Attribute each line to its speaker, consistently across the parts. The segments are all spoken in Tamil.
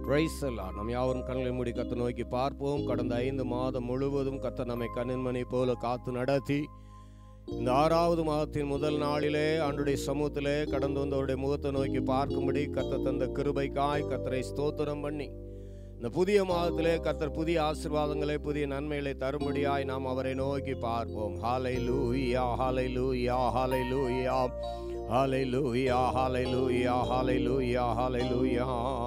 Speaker 1: பிரைஸ் எல்லாம் நம் யாவரும் கண்களை மூடி கத்த நோக்கி பார்ப்போம் கடந்த ஐந்து மாதம் முழுவதும் கத்த நம்மை கண்ணின்மணி போல காத்து நடத்தி இந்த ஆறாவது மாதத்தின் முதல் நாளிலே ஆண்டுடைய சமூகத்திலே கடந்து வந்தவருடைய முகத்தை நோக்கி பார்க்கும்படி கத்த தந்த கிருபைக்காய் கத்தரை ஸ்தோத்திரம் பண்ணி இந்த புதிய மாதத்திலே கத்தர் புதிய ஆசீர்வாதங்களை புதிய நன்மைகளை தரும்படியாய் நாம் அவரை நோக்கி பார்ப்போம் ஹாலை லூயா ஹாலை லூயா ஹாலை லூயா ஹாலை லூயா ஹாலை லூயா ஹாலை லூயா ஹாலை லூயா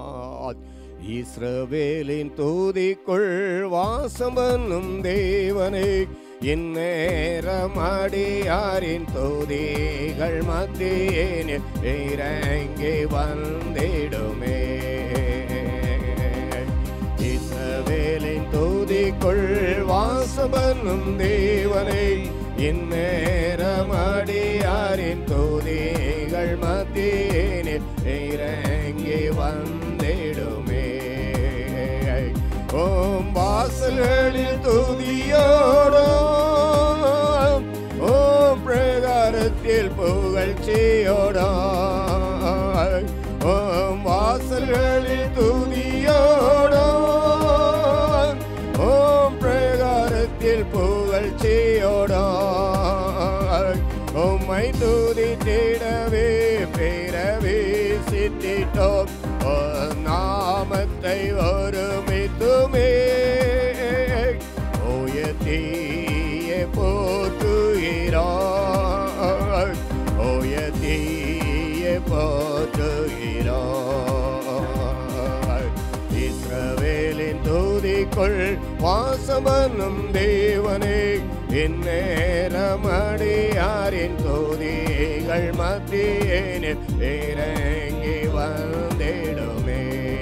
Speaker 1: இஸ்ரவேலின் தூதிக்குள் வாசம் பண்ணும் தேவனை இந்நேரம் அடியாரின் தூதிகள் மத்தியே இறங்கி வந்திடுமே இஸ்ரவேலின் தூதிக்குள் வாசம் பண்ணும் தேவனை இந்நேரம் அடியாரின் தூதிகள் மத்தியே இறங்கி வந்திடுமே ஓம் வாசல்களில் துதியோடோ ஓம் பிரகாரத்தில் புகழ்ச்சியோடோ ஓம் வாசல்களில் துதியோடோ ஓம் பிரகாரத்தில் புகழ்ச்சியோடோ உம்மை துதித்திடவே பேரவே சித்திட்டோம் நாமத்தை ஒருமித்துமே ஓயத்தீய போற்றுகிறாய் ஓயத்தீய போற்றுகிறாய் இஸ்ரவேலின் தூதிக்குள் வாசமனும் தேவனே இந்நேரம் அடியாரின் தூதிகள் மத்தியேனே இறங்கி வந்திடுமே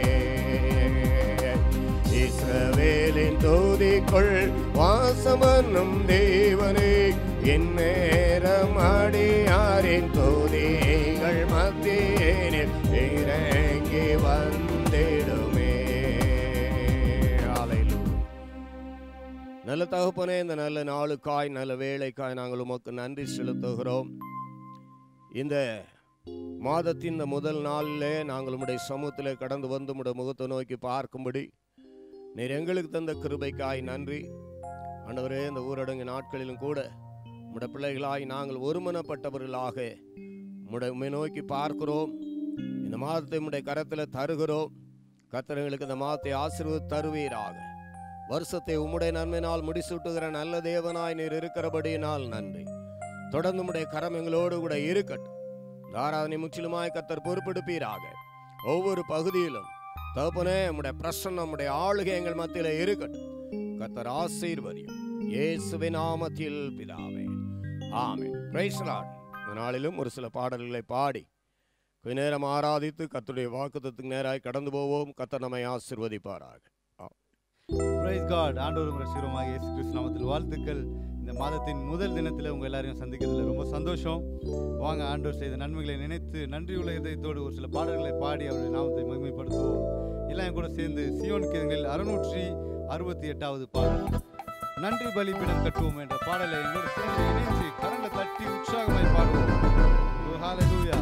Speaker 1: இஸ்ரவேலின் தூதிக்குள் வாசமன்னும் தேவனே இந்நேரம் அடியாரின் தூதிகள் மத்தியேனே இறங்கி வந்திடுமே Hallelujah. நல்ல தகப்பனே இந்த நல்ல நாளுக்காய் நல்ல வேலைக்காய் நாங்கள் உமக்கு நன்றி செலுத்துகிறோம் இந்த மாதத்தின் இந்த முதல் நாளிலே நாங்கள் உம்முடைய சமூகத்திலே கடந்து வந்து உம்முடைய முகத்தை நோக்கி பார்க்கும்படி நீர் எங்களுக்கு தந்த கிருபைக்காய் நன்றி ஆண்டவரே இந்த ஊரடங்கு நாட்களிலும் கூட உம்முடைய பிள்ளைகளாய் நாங்கள் ஒருமனப்பட்டவர்களாக உம்முடைய உம்மை நோக்கி பார்க்கிறோம் இந்த மாதத்தை உம்முடைய கரத்தில் தருகிறோம் கத்தரங்களுக்கு இந்த மாதத்தை ஆசீர்வதி தருவீராக வருஷத்தை உம்முடைய நன்மையினால் முடிசூட்டுகிற நல்ல தேவனாய் நீர் இருக்கிறபடியினால் நன்றி தொடர்ந்து உம்முடைய கரம் எங்களோடு கூட இருக்கட்டும் இந்த ஆராதனை முற்றிலுமாய் கத்தர் பொறுப்பெடுப்பீராக ஒவ்வொரு பகுதியிலும் தகப்பனே உம்முடைய பிரசன்னம் உம்முடைய ஆளுகை எங்கள் மத்தியில் இருக்கட்டும் கத்தர் ஆசீர்வதியும் இயேசுவின் நாமத்தில் பிதாவே ஆமென் பிரைஸ் லார்ட் இந்த நாளிலும் ஒரு சில பாடல்களை பாடி கொஞ்ச நேரம் ஆராதித்து கத்தருடைய வாக்குத்தத்துக்கு நேராய் கடந்து போவோம் கத்தர் நம்மை ஆசீர்வதிப்பாராக
Speaker 2: பிரைஸ் காட் ஆண்டவர் உங்கள் சிவமாக இயேசு கிறிஸ்து நாமத்தில் வாழ்த்துக்கள் இந்த மாதத்தின் முதல் தினத்தில் உங்கள் எல்லாரையும் சந்திக்கிறதுல ரொம்ப சந்தோஷம் வாங்க ஆண்டவர் செய்த நன்மைகளை நினைத்து நன்றியுள்ள இதயத்தோடு ஒரு சில பாடல்களை பாடி அவருடைய நாமத்தை மகிமைப்படுத்துவோம் எல்லாம் என் கூட சேர்ந்து சியோன் கீதங்களில் அறுநூற்றி அறுபத்தி எட்டாவது பாடல் நன்றி பலிப்பிடம் கட்டுவோம் என்ற பாடலை எங்களோடு சேர்ந்து இணைந்து கரங்களை தட்டி உற்சாகமாய் பாடுவோம் ஓ, ஹalleluya.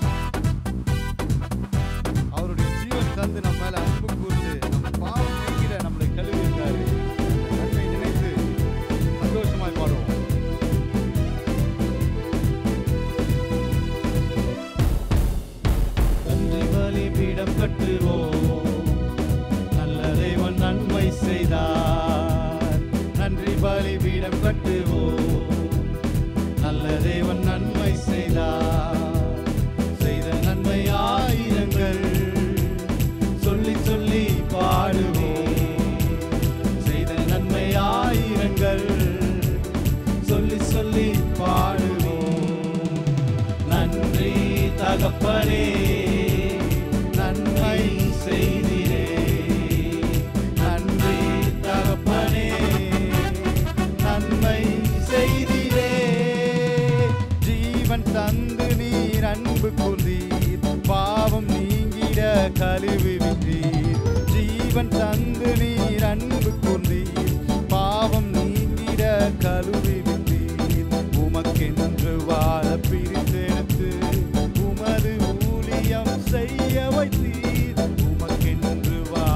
Speaker 2: அவருடைய ஜீவன் தந்து நம்ம மேல அன்பு கூர்ந்து நம்ம பாவம் நீங்கிட நம்மளை கழுவி இருக்காரு நன்மை நினைத்து சந்தோஷமாய் பாடுவோம் நன்றி பலிபீடம் கட்டுவோம் நல்ல தேவன் நன்மை செய்தார் நன்றி பலிபீடம் கட்டுவோம் நல்ல தேவன் நன்மை செய்தார் செய்த நன்மை ஆயிரங்கள் சொல்லி சொல்லி பாடுவோம் செய்த நன்மை ஆயிரங்கள் சொல்லி சொல்லி பாடுவோம் நன்றி தகப்பனே நன்மை செய்திரே நன்றி தகப்பனே நன்மை செய்திரே ஜீவன் தந்து நீர் அன்பு கூர்ந்தீர் பாவம் நீங்கிட கழுவி விட்டீர் ஜீவன் தந்து நீர் அன்பு கூர்ந்தீர் பாவம் நீங்கிட கழுவி விட்டீர் உமக்கென்று வாழ பிரித்தெடுத்து உமது ஊழியம் செய்ய வைத்தீர் உமக்கென்று வாழ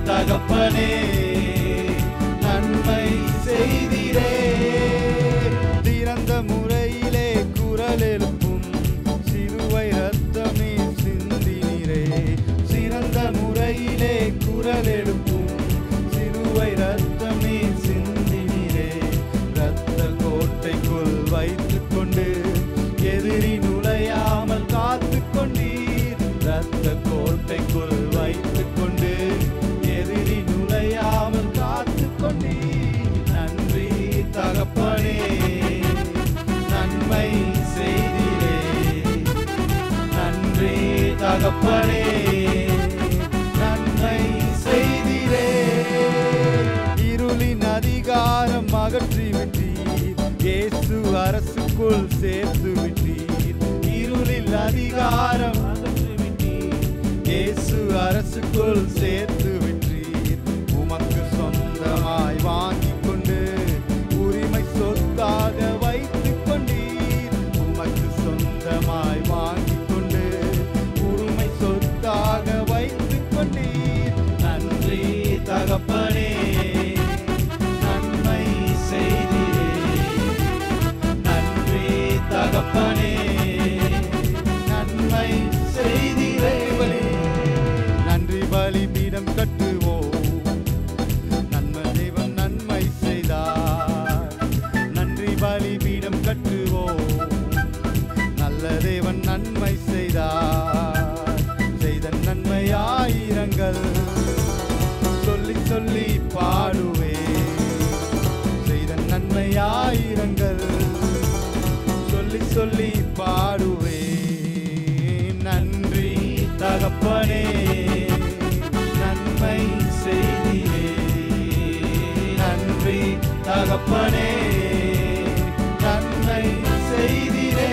Speaker 2: தகப்பனே நன்மை செய்திரே திறந்த முறையிலே குரல் எழுப்பும் சிறுவை ரத்தமே சிந்தினீரே சிறந்த முறையிலே குரல் எழுப்பும் சிறுவை ரத்தமே சிந்தினீரே ரத்த கோட்டைக்குள் வைத்துக் கொண்டு எதிரி நுழையாமல் காத்து கொண்டீர் ரத்த கோட்டைக்குள் வைத்துக் கொண்டு எதிரி நுழையாமல் காத்து கொண்டீர் நன்றி தகப்பனே நன்மை செய்திரே நன்றி தகப்பனே நன்மை செய்திரே இருளின் அதிகாரம் அகற்றி விட்டீர் இயேசு அரசுக்குள் சேர்த்து விட்டீர் இருளில் அதிகாரம் அகற்றி விட்டீர் இயேசு அரசுக்குள் சேர்த்து விட்டீர் உமக்கு சொந்தமாய் வாங்கிக் கொண்டு உரிமை சொத்தாக வைத்துக் கொண்டீர் உமக்கு சொந்தமாய் வாங்கிக் கொண்டு உரிமை சொத்தாக வைத்துக் கொண்டீர் நன்றி தகப்பனே நன்மை செய்தீரே நன்றி தகப்பனே நன்மை செய்தீரே நன்றி பலிபீடம் கட்டுவோம் நன்மை தேவன் நன்மை செய்தார் நன்றி பலிபீடம் கட்டுவோம் நல்ல தேவன் நன்மை செய்தார் செய்த நன்மை ஆயிரங்கள் சொல்லி சொல்லி பாடுவே செய்த நன்மை ஆயிரங்கள் சொல்லி சொல்லி பாடுவே நன்றி தகப்பனே நன்மை செய்தியே நன்றி தகப்பனே நன்மை செய்திரே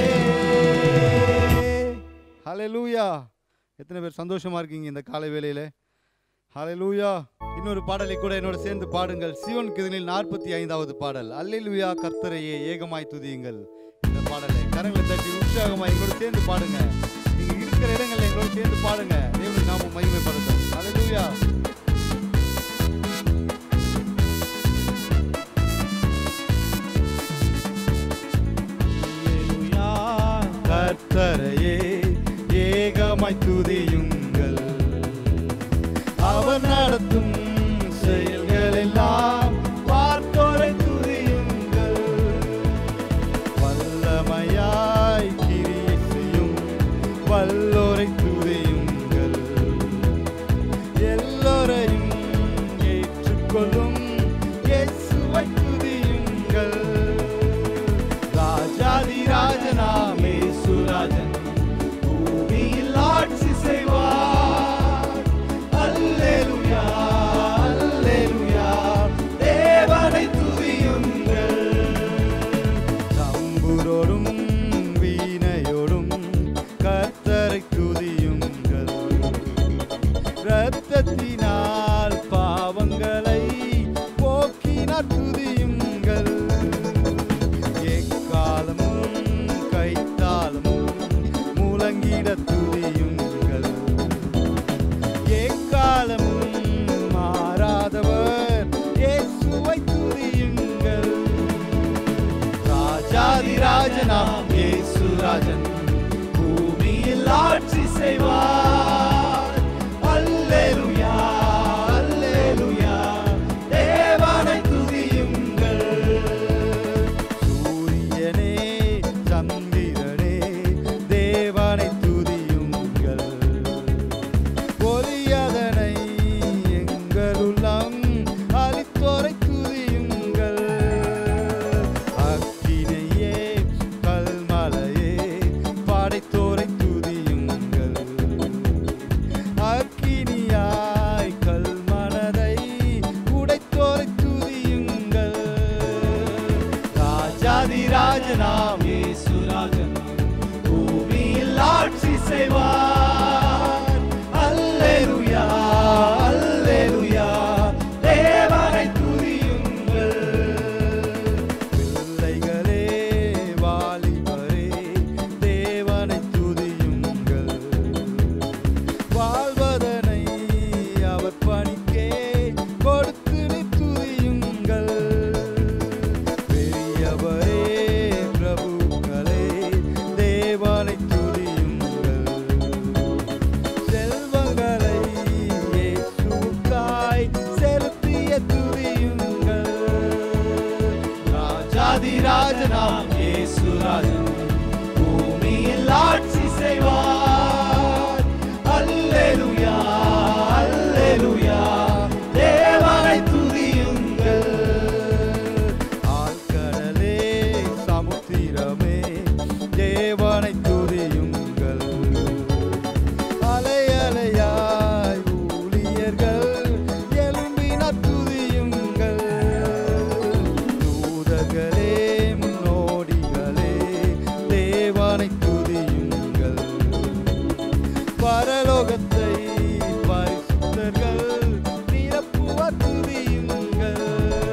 Speaker 2: ஹalleluya எத்தனை பேர் சந்தோஷமா இருக்கீங்க இந்த காலை வேளையில ஹalleluya இன்னொரு பாடலை கூட என்னோட சேர்ந்து பாடுங்கள் சிவன் கிதனில் நாற்பத்தி ஐந்தாவது பாடல் அல்லேலூயா கர்த்தரையே ஏகமாய் துதியுங்கள் இந்த பாடலை கரங்களை தட்டி உற்சாகமாய் எங்களோட சேர்ந்து பாடுங்க நீங்க இருக்கிற இடங்கள்ல எங்களோட சேர்ந்து பாடுங்க தேவனுக்கு நாம மகிமைப்படுத்தும் ஹalleluya அல்லேலூயா, கர்த்தரையே ஏகமாய் துதியுங்கள் அவர் நடத்தும் செயல்கள் எல்லாம் பார்த்தோரை துதியுங்கள் வல்லமையாய் கிரியை செய்யும் வல்லோரை துதியுங்கள் எல்லோரையும் ஏற்றுக்கொள்ளும் இயேசுவை துதியுங்கள் ராஜாதி ராஜனாமே சுராஜன் பூமியில் ஆட்சி செய்வார் அல்லேலூயா அல்லேலூயா தேவனை துதியுங்கள் தம்புரோடும் வீணையோடும் கர்த்தரை துதியுங்கள் இரத்தத்தினால் பாவங்களை போக்கினார் துதியுங்கள் எக்காலமும் கைத்தாளமும் முழங்கிட துதியுங்கள் எக்காலமும் மாறாதவர் இயேசுவை துதியுங்கள் ராஜாதி ராஜனாம் இயேசு ராஜன் பூமியில் ஆட்சி செய்வார் அல்லேலூயா அல்லேலூயா தேவனை துதியுங்கள் சூரியனே சந்திரனே தேவனை துதியுங்கள் ஒளியதனை எங்கள் உள்ளம் அளித்தோரை துதியுங்கள் அக்கினையே கல்மலையே படைத்தோரை துதியுங்கள் அக்கினியாய் கல்மனதை உடைத்தோரை துதியுங்கள் ராஜாதி ராஜனாம் இயேசுராஜன் பூமியில் ஆட்சி செய்வார் அல்லேலூயா அல்லேலூயா தேவனை துதியுங்கள் பிள்ளைகளே வாலிபரே தேவனை துதியுங்கள் வாழ்வதனை அவர் பணிக்கே ராஜனாம் இயேசு ராஜன் பூமியில் ஆட்சி செய்வார் அல்லேலூயா அல்லேலூயா தேவனை துதியுங்கள் ஆழ்கடலே சமுத்திரமே தேவனை துதியுங்கள் அலை அலையாய் ஊழியர்கள் எழும்பின துதியுங்கள் தூதர்களே முன்னோடிகளே தேவனை துதியுங்கள் பரலோகத்தை பரிசுத்தர்கள் நிரப்புவ துதியுங்கள்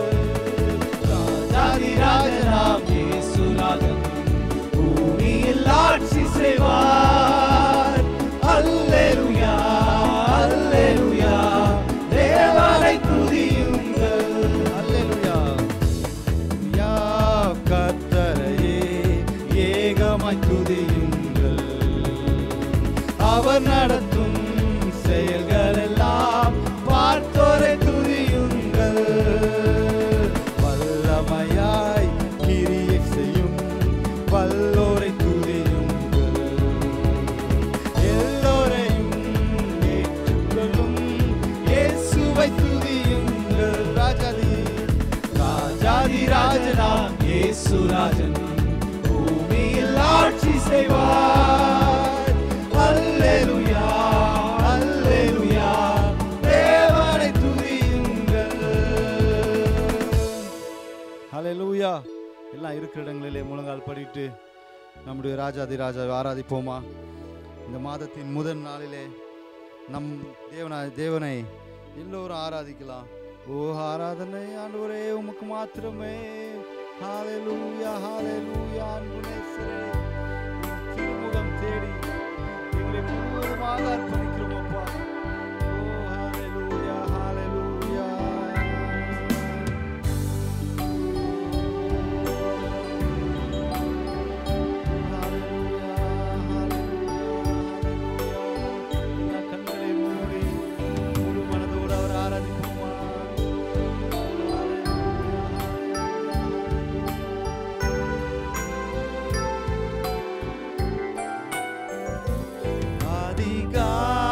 Speaker 2: ராஜாதி ராஜனாம் இயேசு ராஜன் பூமியில் ஆட்சி செய்வார் அல்லேலூயா அல்லேலூயா தேவனை துதியுங்கள் அல்லேலூயா யா கர்த்தரையே ஏகமாய் துதியுங்கள் அவர் நடத்தும் செயல்கள் எல்லாம் பார்த்தோரை துதியுங்கள் வல்லமையாய் கிரியை செய்யும் வல்லோரை துதியுங்கள் எல்லோரையும் ஏற்றுக்கொள்ளும் இயேசுவை துதியுங்கள் ராஜாதி ராஜாதி ராஜனாம் இயேசு ராஜன் பூமியில் ஆட்சி செய்வார் அல்லேலூயா அல்லேலூயா தேவனை துதியுங்கள் ஹalleluya எல்லாம் இருக்கிற இடங்களிலே முழங்கால் படிட்டு நம்முடைய ராஜாதி ராஜாவை ஆராதிப்போமா இந்த மாதத்தின் முதல் நாளிலே நம் தேவனா தேவனை எல்லோரும் ஆராதிக்கலாம் ஓ ஆராதனை ஆண்டவரே உமக்கு மாத்திரமே ஹalleluya ஹalleluya அன்பு நேசரே உம் திருமுகம் தேடி எங்களை முழுவதுமாக அர்ப்பணிக்கிறோம் அப்பா ஓ ஹalleluya ஹalleluya கண்களை மூடி முழு மனதோடு அவர் ஆராதிப்போமா அதிகாலை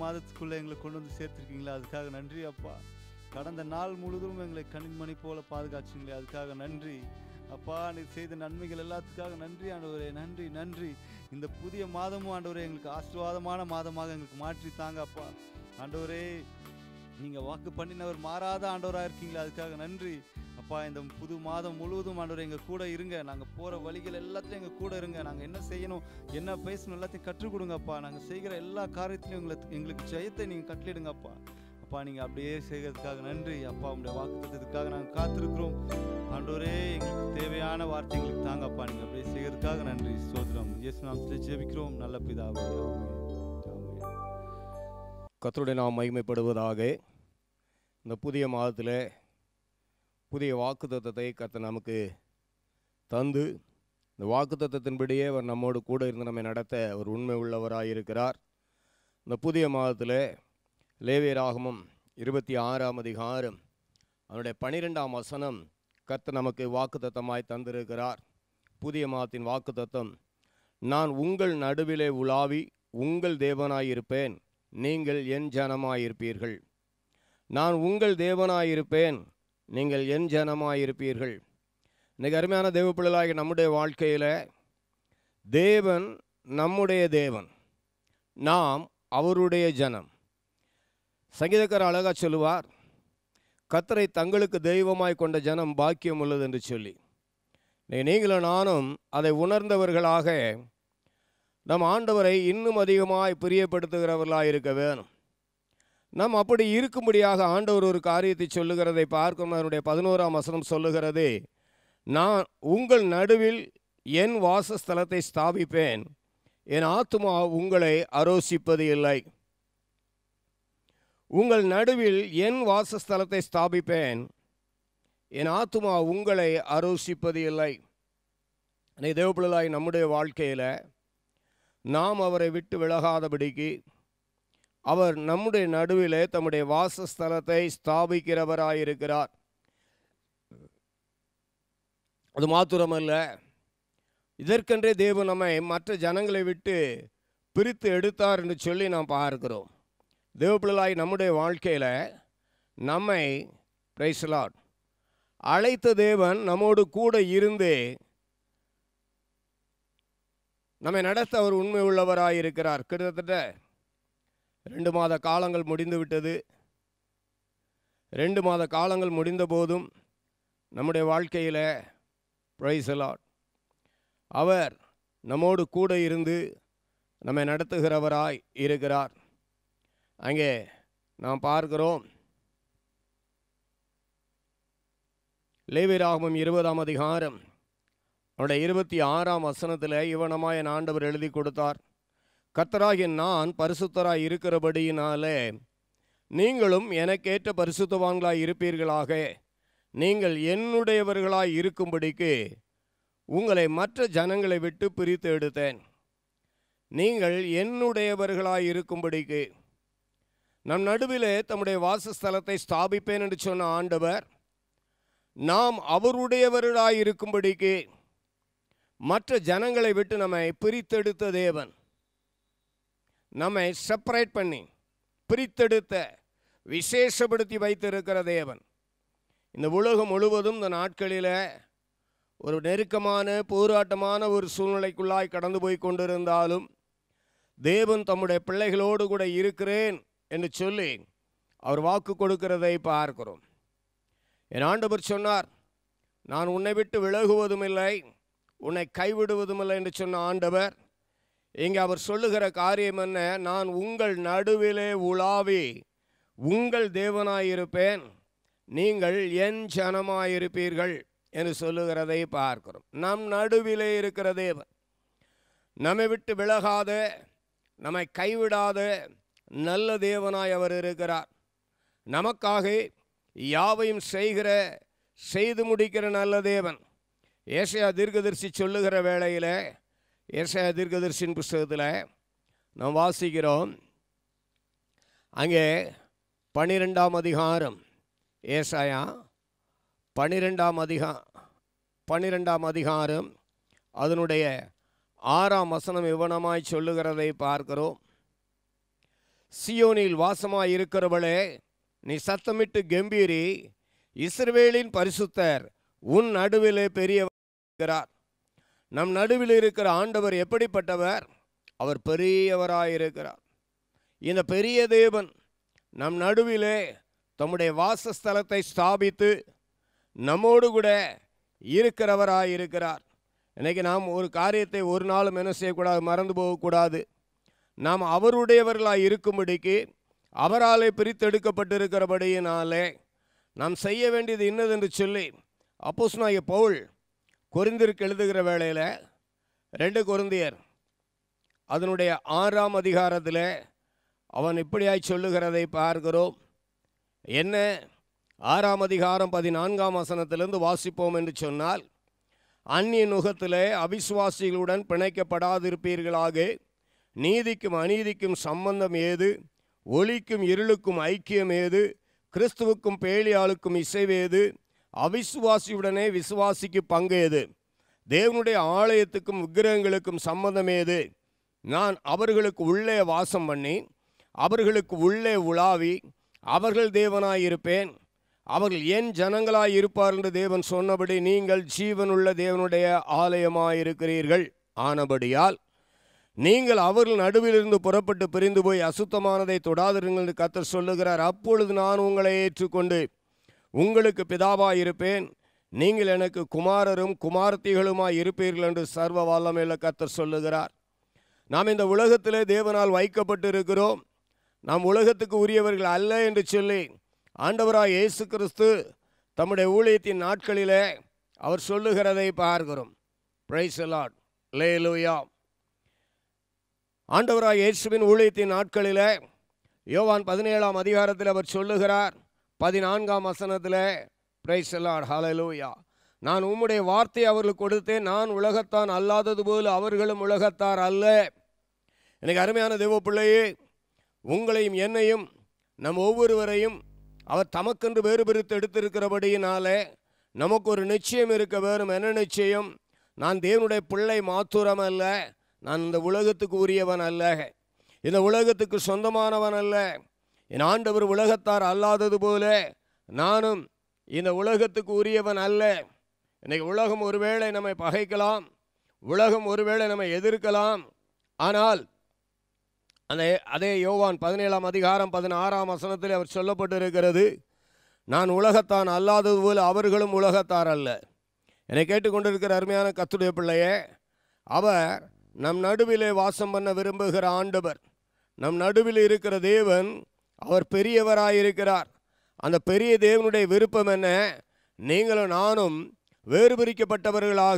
Speaker 2: மாதத்துக்குள்ளே எங்களை கொண்டு வந்து சேர்த்துருக்கீங்களா அதுக்காக நன்றி அப்பா கடந்த நாள் முழுவதும் எங்களை கண்மணி போல பாதுகாச்சிங்களே அதுக்காக நன்றி அப்பா நீர் செய்த நன்மைகள் எல்லாத்துக்காக நன்றி ஆண்டவரே நன்றி நன்றி இந்த புதிய மாதமும் ஆண்டவரே எங்களுக்கு ஆசீர்வாதமான மாதமாக எங்களுக்கு மாற்றி தாங்க அப்பா ஆண்டவரே நீங்க வாக்கு பண்ணினவர் மாறாத ஆண்டவராக இருக்கீங்களா அதுக்காக நன்றி அப்பா இந்த புது மாதம் முழுவதும் ஆண்டவர் எங்க கூட இருங்க நாங்க போற வழிகள் எல்லாத்துலயும் எங்க கூட இருங்க நாங்க என்ன செய்யணும் என்ன பேசணும் எல்லாத்தையும் கற்றுக் கொடுங்கப்பா நாங்க செய்கிற எல்லா காரியத்திலையும் எங்களுக்கு எங்களுக்கு ஜெயத்தை நீங்க கட்டளிடுங்கப்பா அப்பா நீங்க அப்படியே செய்கிறதுக்காக நன்றி அப்பா உங்களுடைய வாக்கு தத்துவத்துக்காக நாங்க காத்திருக்கிறோம் ஆண்டவரே எங்களுக்கு தேவையான வார்த்தை எங்களுக்கு தாங்கப்பா நீங்க அப்படியே செய்கிறதுக்காக நன்றி சோதரம் இயேசு நாமத்தில் ஜெபிக்கிறோம் நல்ல பிதாவே ஆமென். ஆமென்.
Speaker 1: கர்த்தருடைய நாம் மகிமைப்படுவதாக இந்த புதிய மாதத்தில் புதிய வாக்குத்தத்தத்தை கர்த்தர் நமக்கு தந்து இந்த வாக்குத்தத்தத்தின்படியே அவர் நம்மோடு கூட இருந்து நம்மை நடத்த ஒரு உண்மை உள்ளவராக இருக்கிறார் இந்த புதிய மாதத்தில் லேவியராகமம் இருபத்தி ஆறாம் அதிகாரம் அவனுடைய பனிரெண்டாம் வசனம் கர்த்தர் நமக்கு வாக்குத்தத்தமாய் தந்திருக்கிறார் புதிய மாதத்தின் வாக்குத்தத்தம் நான் உங்கள் நடுவிலே உலாவி உங்கள் தேவனாயிருப்பேன் நீங்கள் என் ஜனமாயிருப்பீர்கள் நான் உங்கள் தேவனாயிருப்பேன் நீங்கள் என் ஜனமாயிருப்பீர்கள் இன்னைக்கு அருமையான தேவ பிள்ளைகளாகிய நம்முடைய வாழ்க்கையில் தேவன் நம்முடைய தேவன் நாம் அவருடைய ஜனம் சங்கீதக்காரர் அழகா சொல்லுவார் கத்தரை தங்களுக்கு தெய்வமாய் கொண்ட ஜனம் பாக்கியம் உள்ளது என்று சொல்லி இன்னைக்கு நீங்களும் நானும் அதை உணர்ந்தவர்களாக நம் ஆண்டவரை இன்னும் அதிகமாய் பிரியப்படுத்துகிறவர்களாக இருக்க வேணும் நாம் அப்படி இருக்கும்படியாக ஆண்டவர் ஒரு காரியத்தை சொல்லுகிறதை பார்க்கும் அதனுடைய பதினோராம் வசனம் சொல்லுகிறது நான் உங்கள் நடுவில் என் வாசஸ்தலத்தை ஸ்தாபிப்பேன் என் ஆத்துமா உங்களை அரோசிப்பது இல்லை உங்கள் நடுவில் என் வாசஸ்தலத்தை ஸ்தாபிப்பேன் என் ஆத்துமா உங்களை அரோசிப்பது இல்லை தேவப்பிள்ளாய் நம்முடைய வாழ்க்கையில் நாம் அவரை விட்டு விலகாதபடிக்கு அவர் நம்முடைய நடுவிலே தம்முடைய வாசஸ்தலத்தை ஸ்தாபிக்கிறவராயிருக்கிறார் அது மாத்திரமல்ல இதற்கென்றே தேவன் நம்மை மற்ற ஜனங்களை விட்டு பிரித்து எடுத்தார் என்று சொல்லி நாம் பார்க்கிறோம் தேவப்பிள்ளாய் நம்முடைய வாழ்க்கையில் நம்மை பிரைஸ்லாட் அழைத்த தேவன் நம்மோடு கூட இருந்து நம்மை நடத்த அவர் உண்மை உள்ளவராக இருக்கிறார் கிட்டத்தட்ட ரெண்டு மாத காலங்கள் முடிந்து விட்டது ரெண்டு மாத காலங்கள் முடிந்த போதும் நம்முடைய வாழ்க்கையில் பிரைசலாட் அவர் நம்மோடு கூட இருந்து நம்மை நடத்துகிறவராய் இருக்கிறார் அங்கே நாம் பார்க்கிறோம் லேவிராகமம் இருபதாம் அதிகாரம் அவருடைய இருபத்தி ஆறாம் வசனத்தில் இவனமாய் என் ஆண்டவர் எழுதி கொடுத்தார் கர்த்தராகிய நான் பரிசுத்தராய் இருக்கிறபடியினாலே நீங்களும் எனக்கேற்ற பரிசுத்தவான்களாய் இருப்பீர்களாக நீங்கள் என்னுடையவர்களாய் இருக்கும்படிக்கு உங்களை மற்ற ஜனங்களை விட்டு பிரித்து எடுத்தேன் நீங்கள் என்னுடையவர்களாய் இருக்கும்படிக்கு நம் நடுவிலே தம்முடைய வாசஸ்தலத்தை ஸ்தாபிப்பேன் என்று சொன்ன ஆண்டவர் நாம் அவருடையவர்களாய் இருக்கும்படிக்கு மற்ற ஜனங்களை விட்டு நம்மை பிரித்தெடுத்த தேவன் நம்மை செப்பரேட் பண்ணி பிரித்தெடுத்த விசேஷப்படுத்தி வைத்திருக்கிற தேவன் இந்த உலகம் முழுவதும் இந்த நாட்களில் ஒரு நெருக்கமான போராட்டமான ஒரு சூழ்நிலைக்குள்ளாய் கடந்து போய் கொண்டிருந்தாலும் தேவன் தம்முடைய பிள்ளைகளோடு கூட இருக்கிறேன் என்று சொல்லி அவர் வாக்கு கொடுக்கிறதை பார்க்கிறோம் என் ஆண்டவர் சொன்னார் நான் உன்னை விட்டு விலகுவதும் இல்லை உன்னை கைவிடுவதும் இல்லை என்று சொன்ன ஆண்டவர் இங்கே அவர் சொல்லுகிற காரியம் என்ன நான் உங்கள் நடுவிலே உலாவி உங்கள் தேவனாயிருப்பேன் நீங்கள் என் ஜனமாயிருப்பீர்கள் என்று சொல்லுகிறதை பார்க்கிறோம் நம் நடுவிலே இருக்கிற தேவன் நம்மை விட்டு விலகாத நம்மை கைவிடாத நல்ல தேவனாய் அவர் இருக்கிறார் நமக்காக யாவையும் செய்கிற செய்து முடிக்கிற நல்ல தேவன் ஏசையா தீர்க்கதரிசி சொல்லுகிற வேளையில் ஏசையா தீர்க்கதரிசின் புஸ்தகத்தில் நாம் வாசிக்கிறோம் அங்கே பனிரெண்டாம் அதிகாரம் ஏசாயா பனிரெண்டாம் அதிகா பனிரெண்டாம் அதிகாரம் அதனுடைய ஆறாம் வசனம் இவனமாய் சொல்லுகிறதை பார்க்கிறோம் சியோனில் வாசமாய் இருக்கிறவளே நீ சத்தமிட்டு கம்பீரி இஸ்ரவேலின் பரிசுத்தர் உன் நடுவிலே பெரியவர் இருக்கிறார் நம் நடுவில் இருக்கிற ஆண்டவர் எப்படிப்பட்டவர் அவர் பெரியவராயிருக்கிறார் இந்த பெரிய தேவன் நம் நடுவிலே தம்முடைய வாசஸ்தலத்தை ஸ்தாபித்து நம்மோடு கூட இருக்கிறவராயிருக்கிறார் இன்னைக்கு நாம் ஒரு காரியத்தை ஒரு நாளும் என்ன செய்யக்கூடாது மறந்து போகக்கூடாது நாம் அவருடையவர்களாய் இருக்கும்படிக்கு அவராலே பிரித்தெடுக்கப்பட்டிருக்கிறபடியினாலே நாம் செய்ய வேண்டியது இன்னதென்று சொல்லி அப்போஸ்னாய பவுல் கொரிந்திற்கு எழுதுகிற வேளையில் ரெண்டு கொரிந்தியர் அதனுடைய ஆறாம் அதிகாரத்தில் அவன் இப்படியாய் சொல்லுகிறதை பார்க்கிறோம் என்ன ஆறாம் அதிகாரம் பதினான்காம் வசனத்திலிருந்து வாசிப்போம் என்று சொன்னால் அந்நிய நுகத்திலே அவிசுவாசிகளுடன் பிணைக்கப்படாதிருப்பீர்களாக நீதிக்கும் அநீதிக்கும் சம்பந்தம் ஏது ஒளிக்கும் இருளுக்கும் ஐக்கியம் ஏது கிறிஸ்துவுக்கும் பேலியாளுக்கும் இசைவேது அவிசுவாசியுடனே விசுவாசிக்கு பங்கேது தேவனுடைய ஆலயத்துக்கும் விக்கிரகங்களுக்கும் சம்பந்தம் ஏது நான் அவர்களுக்கு உள்ளே வாசம் பண்ணி அவர்களுக்கு உள்ளே உலாவி அவர்கள் தேவனாயிருப்பேன் அவர்கள் என் ஜனங்களாய் இருப்பார் என்று தேவன் சொன்னபடி நீங்கள் ஜீவனுள்ள தேவனுடைய ஆலயமாயிருக்கிறீர்கள் ஆனபடியால் நீங்கள் அவர்கள் நடுவிலிருந்து புறப்பட்டு பிரிந்து போய் அசுத்தமானதை தொடாதிருங்கள் என்று கத்தர் சொல்லுகிறார் அப்பொழுது நான் உங்களை ஏற்றுக்கொண்டு உங்களுக்கு பிதாவாயிருப்பேன் நீங்கள் எனக்கு குமாரரும் குமாரத்திகளுமாய் இருப்பீர்கள் என்று சர்வ வல்லமையுள்ள கத்தர் சொல்லுகிறார் நாம் இந்த உலகத்திலே தேவனால் வைக்கப்பட்டிருக்கிறோம் நாம் உலகத்துக்கு உரியவர்கள் அல்ல என்று சொல்லி ஆண்டவராய் இயேசு கிறிஸ்து தம்முடைய ஊழியத்தின் நாட்களிலே அவர் சொல்லுகிறதை பார்க்கிறோம் பிரைஸ் லார்ட் லேலூயா ஆண்டவராய் இயேசுவின் ஊழியத்தின் நாட்களிலே யோவான் பதினேழாம் அதிகாரத்தில் அவர் சொல்லுகிறார் பதினான்காம் வசனத்தில் பிரைஸ் லார்ட் ஹalleluya நான் உம்முடைய வார்த்தை அவர்களுக்கு கொடுத்தேன் நான் உலகத்தான் அல்லாதது போல அவர்களும் உலகத்தார் அல்ல எனக்கு அருமையான தேவ பிள்ளையே உங்களையும் என்னையும் நம் ஒவ்வொருவரையும் அவர் தமக்கென்று வேறு பிரித்து எடுத்திருக்கிறபடியினாலே நமக்கு ஒரு நிச்சயம் இருக்க வேறும் என்ன நிச்சயம் நான் தேவனுடைய பிள்ளை மாத்துரம் அல்ல நான் இந்த உலகத்துக்கு உரியவன் அல்ல இந்த உலகத்துக்கு சொந்தமானவன் அல்ல என் ஆண்டவர் உலகத்தார் அல்லாதது போல நானும் இந்த உலகத்துக்கு உரியவன் அல்ல இன்னைக்கு உலகம் ஒருவேளை நம்மை பகைக்கலாம் உலகம் ஒருவேளை நம்மை எதிர்க்கலாம் ஆனால் அந்த அதே யோவான் பதினேழாம் அதிகாரம் பதினாறாம் வசனத்தில் அவர் சொல்லப்பட்டிருக்கிறது நான் உலகத்தான் அல்லாதது போல அவர்களும் உலகத்தார் அல்ல என்னை கேட்டுக்கொண்டிருக்கிற அருமையான கத்துடைய பிள்ளையே அவர் நம் நடுவிலே வாசம் பண்ண விரும்புகிற ஆண்டவர் நம் நடுவில் இருக்கிற தேவன் அவர் பெரியவராயிருக்கிறார் அந்த பெரிய தேவனுடைய விருப்பம் என்ன நீங்களும் நானும் வேறு பிரிக்கப்பட்டவர்களாக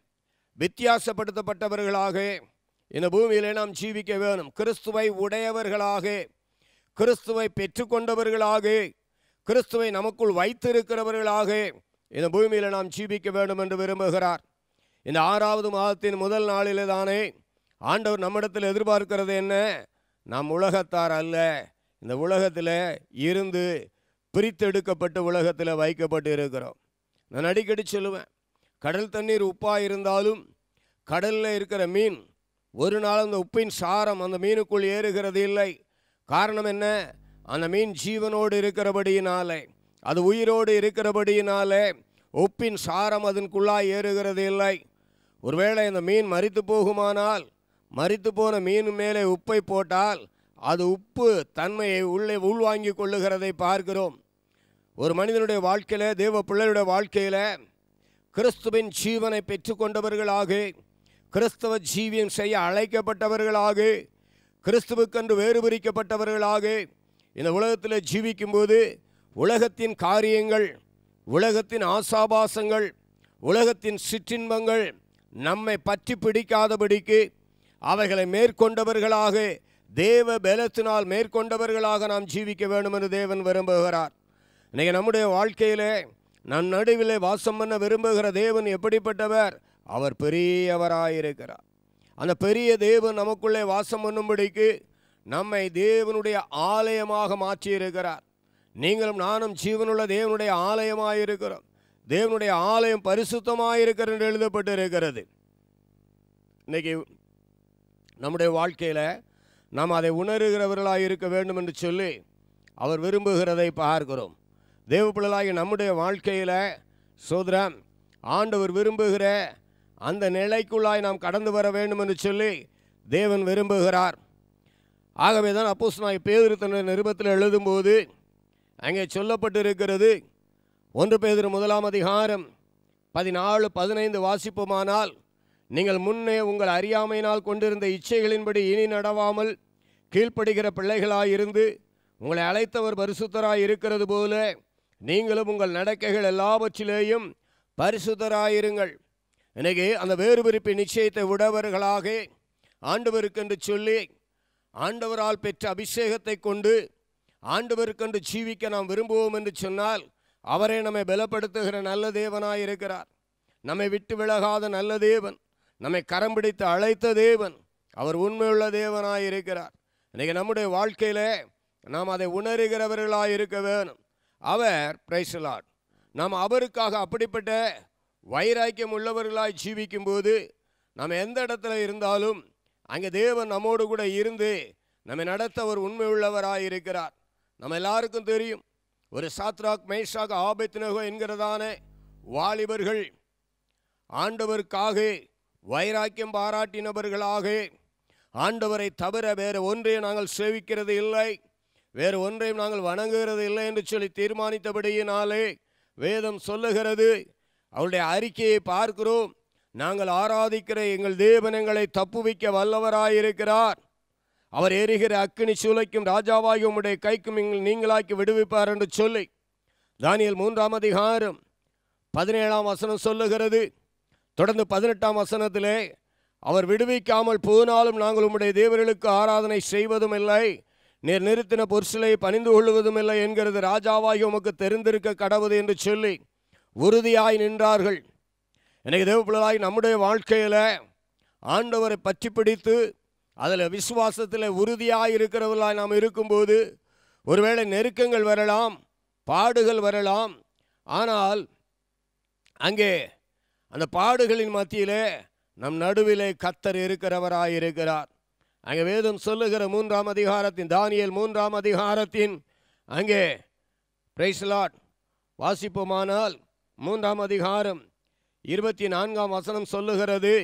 Speaker 1: வித்தியாசப்படுத்தப்பட்டவர்களாக இந்த பூமியிலே நாம் ஜீவிக்க வேணும் கிறிஸ்துவை உடையவர்களாக கிறிஸ்துவை பெற்றுக்கொண்டவர்களாக கிறிஸ்துவை நமக்குள் வைத்திருக்கிறவர்களாக இந்த பூமியில் நாம் ஜீவிக்க வேண்டும் என்று விரும்புகிறார் இந்த ஆறாவது மாதத்தின் முதல் நாளிலே தானே ஆண்டவர் நம்மிடத்தில் எதிர்பார்க்கிறது என்ன நாம் உலகத்தார் அல்ல இந்த உலகத்தில் இருந்து பிரித்தெடுக்கப்பட்டு உலகத்தில் வைக்கப்பட்டு இருக்கிறோம் நான் அடிக்கடி சொல்லுவேன் கடல் தண்ணீர் உப்பாக இருந்தாலும் கடலில் இருக்கிற மீன் ஒரு நாள் அந்த உப்பின் சாரம் அந்த மீனுக்குள் ஏறுகிறது இல்லை காரணம் என்ன அந்த மீன் ஜீவனோடு இருக்கிறபடியினாலே அது உயிரோடு இருக்கிறபடியினாலே உப்பின் சாரம் அதனுக்குள்ளாய் ஏறுகிறது இல்லை ஒருவேளை அந்த மீன் மரித்து போகுமானால் மரித்து போன மீன் மேலே உப்பை போட்டால் அது உப்பு தன்மையை உள்ளே உள்வாங்கி கொள்ளுகிறதை பார்க்கிறோம் ஒரு மனிதனுடைய வாழ்க்கையில தேவ பிள்ளையுடைய வாழ்க்கையில கிறிஸ்துவின் ஜீவனை பெற்றுக்கொண்டவர்களாக கிறிஸ்தவ ஜீவியம் செய்ய அழைக்கப்பட்டவர்களாக கிறிஸ்துவுக்கென்று வேறு பிரிக்கப்பட்டவர்களாக இந்த உலகத்தில் ஜீவிக்கும்போது உலகத்தின் காரியங்கள் உலகத்தின் ஆசாபாசங்கள் உலகத்தின் சிற்றின்பங்கள் நம்மை பற்றி பிடிக்காதபடிக்கு அவைகளை மேற்கொண்டவர்களாக தேவ பலத்தினால் மேற்கொண்டவர்களாக நாம் ஜீவிக்க வேண்டும் என்று தேவன் விரும்புகிறார் இன்னைக்கு நம்முடைய வாழ்க்கையிலே நம் நடுவிலே வாசம் பண்ண விரும்புகிற தேவன் எப்படிப்பட்டவர் அவர் பெரியவராயிருக்கிறார் அந்த பெரிய தேவன் நமக்குள்ளே வாசம் பண்ணும்படிக்கு நம்மை தேவனுடைய ஆலயமாக மாற்றியிருக்கிறார் நீங்களும் நானும் ஜீவனுள்ள தேவனுடைய ஆலயமாயிருக்கிறோம் தேவனுடைய ஆலயம் பரிசுத்தமாயிருக்கிறது என்று எழுதப்பட்டு இருக்கிறது இன்னைக்கு நம்முடைய வாழ்க்கையில் நாம் அதை உணர்கிறவர்களாக இருக்க வேண்டும் என்று சொல்லி அவர் விரும்புகிறதை பார்க்கிறோம் தேவ பிள்ளைகளாகிய நம்முடைய வாழ்க்கையில் சோதரம் ஆண்டவர் விரும்புகிற அந்த நிலைக்குள்ளாய் நாம் கடந்து வர வேண்டும் என்று சொல்லி தேவன் விரும்புகிறார் ஆகவே தான் அப்போஸ் நான் பேதிரு தன்னுடைய நிருபத்தில் எழுதும்போது அங்கே சொல்லப்பட்டிருக்கிறது ஒன்று பேதிரு முதலாம் அதிகாரம் பதினாலு பதினைந்து வாசிப்போமானால் நீங்கள் முன்னே உங்கள் அறியாமையினால் கொண்டிருந்த இச்சைகளின்படி இனி நடவாமல் கீழ்ப்படுகிற பிள்ளைகளாயிருந்து உங்களை அழைத்தவர் பரிசுத்தராய் இருக்கிறது போல நீங்களும் உங்கள் நடக்கைகள் எல்லாவற்றிலேயும் பரிசுத்தராயிருங்கள் இன்னைக்கு அந்த வேறு பிரிப்பின் நிச்சயத்தை உடவர்களாக ஆண்டவருக்கென்று சொல்லி ஆண்டவரால் பெற்ற அபிஷேகத்தை கொண்டு ஆண்டவருக்கென்று ஜீவிக்க நாம் விரும்புவோம் என்று சொன்னால் அவரே நம்மை பலப்படுத்துகிற நல்ல தேவனாய் இருக்கிறார் நம்மை விட்டு விலகாத நல்ல தேவன் நம்மை கரம் பிடித்து அழைத்த தேவன் அவர் உண்மையுள்ள தேவனாய் இருக்கிறார் இன்னைக்கு நம்முடைய வாழ்க்கையில் நாம் அதை உணர்கிறவர்களாய் இருக்க வேணும் அவர் பிரைசலாட் நாம் அவருக்காக அப்படிப்பட்ட வைராக்கியம் உள்ளவர்களாய் ஜீவிக்கும்போது நாம் எந்த இடத்துல இருந்தாலும் அங்கே தேவன் நம்மோடு கூட இருந்து நம்மை நடத்த அவர் உண்மை உள்ளவராய் இருக்கிறார் நம்ம எல்லாருக்கும் தெரியும் ஒரு சாத்ராக் மேஷாக் ஆபத்னகோ என்கிறதான வாலிபர்கள் ஆண்டவருக்காக வைராக்கியம் பாராட்டினவர்களாக ஆண்டவரை தவிர வேறு ஒன்றையும் நாங்கள் சேவிக்கிறது இல்லை வேறு ஒன்றையும் நாங்கள் வணங்குகிறது இல்லை என்று சொல்லி தீர்மானித்தபடியினாலே வேதம் சொல்லுகிறது அவருடைய அறிக்கையை பார்க்கிறோம் நாங்கள் ஆராதிக்கிற எங்கள் தேவன் எங்களை தப்புவிக்க வல்லவராயிருக்கிறார் அவர் எரிகிற அக்கினி சூளைக்கும் ராஜாவாகி உம்முடைய கைக்கும் எங்கள் நீங்களாக்கி விடுவிப்பார் என்று சொல்லி தானியல் மூன்றாம் அதிகாரம் பதினேழாம் வசனம் சொல்லுகிறது தொடர்ந்து பதினெட்டாம் வசனத்திலே அவர் விடுவிக்காமல் போனாலும் நாங்கள் உம்முடைய தேவர்களுக்கு ஆராதனை செய்வதும் இல்லை நீர் நிறுத்தின பொருசிலை பணிந்து கொள்வதும் இல்லை என்கிறது ராஜாவாகி உமக்கு தெரிந்திருக்க கடவுது என்று சொல்லி உறுதியாய் நின்றார்கள் எனக்கு தேவப்பிள்ளாய் நம்முடைய வாழ்க்கையில் ஆண்டவரை பற்றி பிடித்து அதில் விசுவாசத்தில் உறுதியாக இருக்கிறவர்களாய் நாம் இருக்கும்போது ஒருவேளை நெருக்கங்கள் வரலாம் பாடுகள் வரலாம் ஆனால் அங்கே அந்த பாடுகளின் மத்தியிலே நம் நடுவிலே கத்தர் இருக்கிறவராய் இருக்கிறார் அங்கே வேதம் சொல்லுகிற மூன்றாம் அதிகாரத்தின் தானியல் மூன்றாம் அதிகாரத்தின் அங்கே பிரைஸ்லாட் வாசிப்போமானால் மூன்றாம் அதிகாரம் இருபத்தி நான்காம் வசனம் சொல்லுகிறது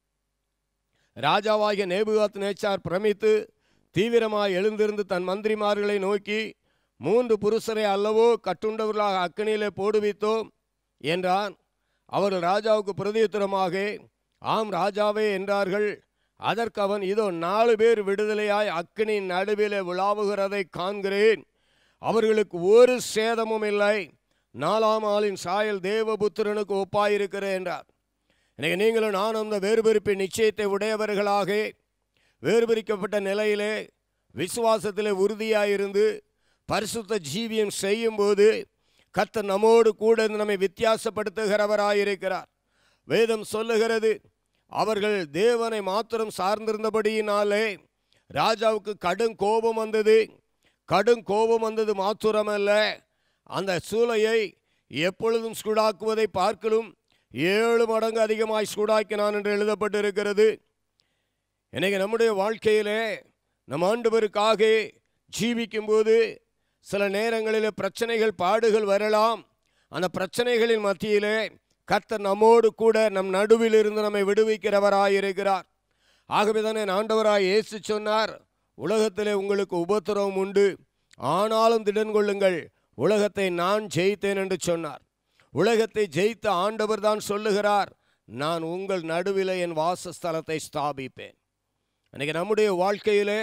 Speaker 1: ராஜாவாகிய நேபுகாத் நேச்சார் பிரமித்து தீவிரமாய் எழுந்திருந்து தன் மந்திரிமார்களை நோக்கி மூன்று புருஷரை அல்லவோ கட்டுண்டவர்களாக அக்கனியிலே போடுவித்தோம் என்றான் அவர்கள் ராஜாவுக்கு பிரதியுத்தரமாக ஆம் ராஜாவே என்றார்கள் அதற்கு அவன் இதோ நாலு பேர் விடுதலையாய் அக்கினியின் நடுவிலே விழாவுகிறதை காண்கிறேன் அவர்களுக்கு ஒரு சேதமும் இல்லை நாலாம் ஆளின் சாயல் தேவபுத்திரனுக்கு ஒப்பாயிருக்கிறேன் என்றார் இன்னைக்கு நீங்களும் நானும் அந்த வேறுபிரிப்பின் நிச்சயத்தை உடையவர்களாக வேறுபிரிக்கப்பட்ட நிலையிலே விசுவாசத்திலே உறுதியாயிருந்து பரிசுத்த ஜீவியம் செய்யும்போது கர்த்தர் நம்மோடு கூட இருந்து நம்மை வித்தியாசப்படுத்துகிறவராயிருக்கிறார் வேதம் சொல்லுகிறது அவர்கள் தேவனை மாத்திரம் சார்ந்திருந்தபடியினாலே ராஜாவுக்கு கடும் கோபம் வந்தது கடும் கோபம் வந்தது மாத்திரமல்ல அந்த சூளையை எப்பொழுதும் சூடாக்குவதை பார்க்கலும் ஏழு மடங்கு அதிகமாய் சூடாக்கினான் என்று எழுதப்பட்டிருக்கிறது இன்னைக்கு நம்முடைய வாழ்க்கையிலே நம் ஆண்டவருக்காக ஜீவிக்கும்போது சில நேரங்களில் பிரச்சனைகள் பாடுகள் வரலாம் அந்த பிரச்சனைகளின் மத்தியிலே கர்த்தர் நம்மோடு கூட நம் நடுவில் இருந்து நம்மை விடுவிக்கிறவராயிருக்கிறார் ஆகவே தானே ஆண்டவராய் இயேசு சொன்னார் உலகத்திலே உங்களுக்கு உபத்திரவம் உண்டு ஆனாலும் திடன் கொள்ளுங்கள் உலகத்தை நான் ஜெயித்தேன் என்று சொன்னார் உலகத்தை ஜெயித்த ஆண்டவர் தான் சொல்லுகிறார் நான் உங்கள் நடுவிலே என் வாசஸ்தலத்தை ஸ்தாபிப்பேன் அன்றைக்கி நம்முடைய வாழ்க்கையிலே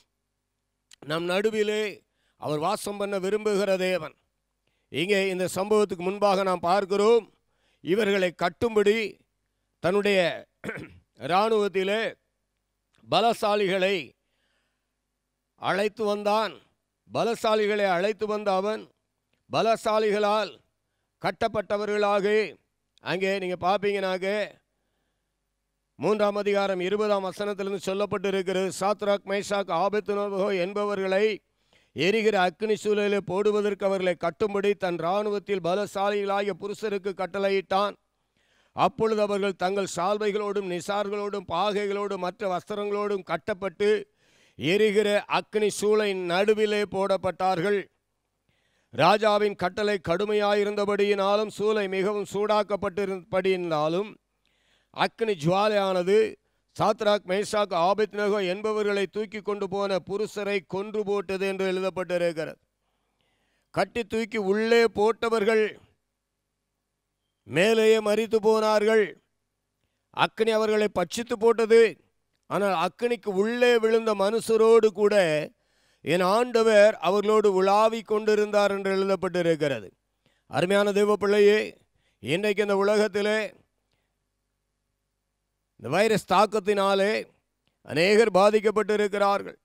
Speaker 1: நம் நடுவிலே அவர் வாசம் பண்ண விரும்புகிற தேவன் இங்கே இந்த சம்பவத்துக்கு முன்பாக நாம் பார்க்கிறோம் இவர்களை கட்டும்படி தன்னுடைய இராணுவத்திலே பலசாலிகளை அழைத்து வந்தான் பலசாலிகளை அழைத்து வந்த அவன் பலசாலிகளால் கட்டப்பட்டவர்களாக அங்கே நீங்கள் பார்ப்பீங்கனாக்க மூன்றாம் அதிகாரம் இருபதாம் வசனத்திலிருந்து சொல்லப்பட்டு இருக்கிறது சாத்ராக் மேஷாக் ஆபத்துனோகோ என்பவர்களை எரிகிற அக்னி சூழலை போடுவதற்கு அவர்களை கட்டும்படி தன் இராணுவத்தில் பலசாலிகளாகிய புருஷருக்கு கட்டளையிட்டான் அப்பொழுது அவர்கள் தங்கள் சால்வைகளோடும் நிசார்களோடும் பாகைகளோடும் மற்ற வஸ்திரங்களோடும் கட்டப்பட்டு எரிகிற அக்னி சூளை நடுவிலே போடப்பட்டார்கள் ராஜாவின் கட்டளை கடுமையாயிருந்தபடியினாலும் சூளை மிகவும் சூடாக்கப்பட்டிருந்தபடியினாலும் அக்னி ஜுவாலையானது சாத்ராக் மேஷாக் ஆபித்னகோ என்பவர்களை தூக்கி கொண்டு போன புருஷரை கொன்று போட்டது என்று எழுதப்பட்டிருக்கிறது கட்டி தூக்கி உள்ளே போட்டவர்கள் மேலேயே மறித்து போனார்கள் அக்னி அவர்களை பட்சித்து போட்டது ஆனால் அக்னிக்கு உள்ளே விழுந்த மனுஷரோடு கூட என் ஆண்டவர் அவர்களோடு உலாவிக் கொண்டிருந்தார் என்று எழுதப்பட்டிருக்கிறது அருமையான தெய்வ பிள்ளையே இன்றைக்கு இந்த உலகத்திலே இந்த வைரஸ் தாக்கத்தினாலே அநேகர் பாதிக்கப்பட்டிருக்கிறார்கள்